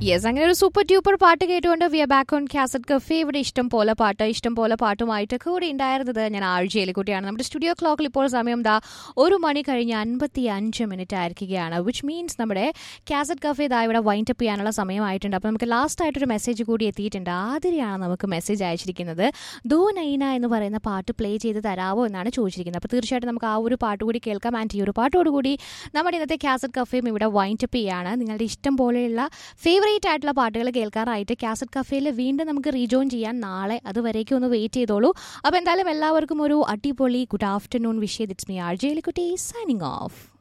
yes അങ്ങനെ ഒരു super duper പാട്ട് കേട്ടുകൊണ്ട് we are back on cassette cafe ഇവിടെ ഇഷ്ടം പോലെ പാട്ട് ഇഷ്ടം പോലെ പാട്ടുമായിട്ട് കൂടി ഉണ്ടായിരുന്നത് ഞാൻ ആഴ്ചയിലെക്കുട്ടിയാണ് നമ്മുടെ സ്റ്റുഡിയോ ക്ലോക്കിൽ ഇപ്പോൾ സമയം ദാ ഒരു മണി കഴിഞ്ഞ് അൻപത്തി അഞ്ച് മിനിറ്റ് ആയിരിക്കുകയാണ് വിച്ച് മീൻസ് നമ്മുടെ കാസറ്റ് കഫേ ദാ ഇവിടെ വൈൻഡ് അപ്പ് ചെയ്യാനുള്ള സമയമായിട്ടുണ്ട് അപ്പോൾ നമുക്ക് ലാസ്റ്റ് ആയിട്ടൊരു മെസ്സേജ് കൂടി എത്തിയിട്ടുണ്ട് ആതിരയാണ് നമുക്ക് മെസ്സേജ് അയച്ചിരിക്കുന്നത് ദോ നൈന എന്ന് പറയുന്ന പാട്ട് പ്ലേ ചെയ്ത് തരാമോ എന്നാണ് ചോദിച്ചിരിക്കുന്നത് അപ്പോൾ തീർച്ചയായിട്ടും നമുക്ക് ആ ഒരു പാട്ട് കൂടി കേൾക്കാം ആൻഡ് ഈ ഒരു പാട്ടോടുകൂടി നമ്മുടെ ഇന്നത്തെ കാസറ്റ് കഫേയും ഇവിടെ വൈൻഡ് അപ്പ് ചെയ്യാണ് നിങ്ങളുടെ ഇഷ്ടം പോലെയുള്ള ഫേവറേറ്റ് ആയിട്ടുള്ള പാട്ടുകൾ കേൾക്കാറായിട്ട് കാസറ്റ് കഫേയിൽ വീണ്ടും നമുക്ക് റീജോയിൻ ചെയ്യാൻ നാളെ അതുവരേക്കും ഒന്ന് വെയിറ്റ് ചെയ്തോളൂ അപ്പോൾ എന്തായാലും എല്ലാവർക്കും ഒരു അടിപൊളി ഗുഡ് ആഫ്റ്റർനൂൺ വിഷയ ദിറ്റ്സ് മീ ആർ ജയിലിക്കുട്ടി സൈനിങ് ഓഫ്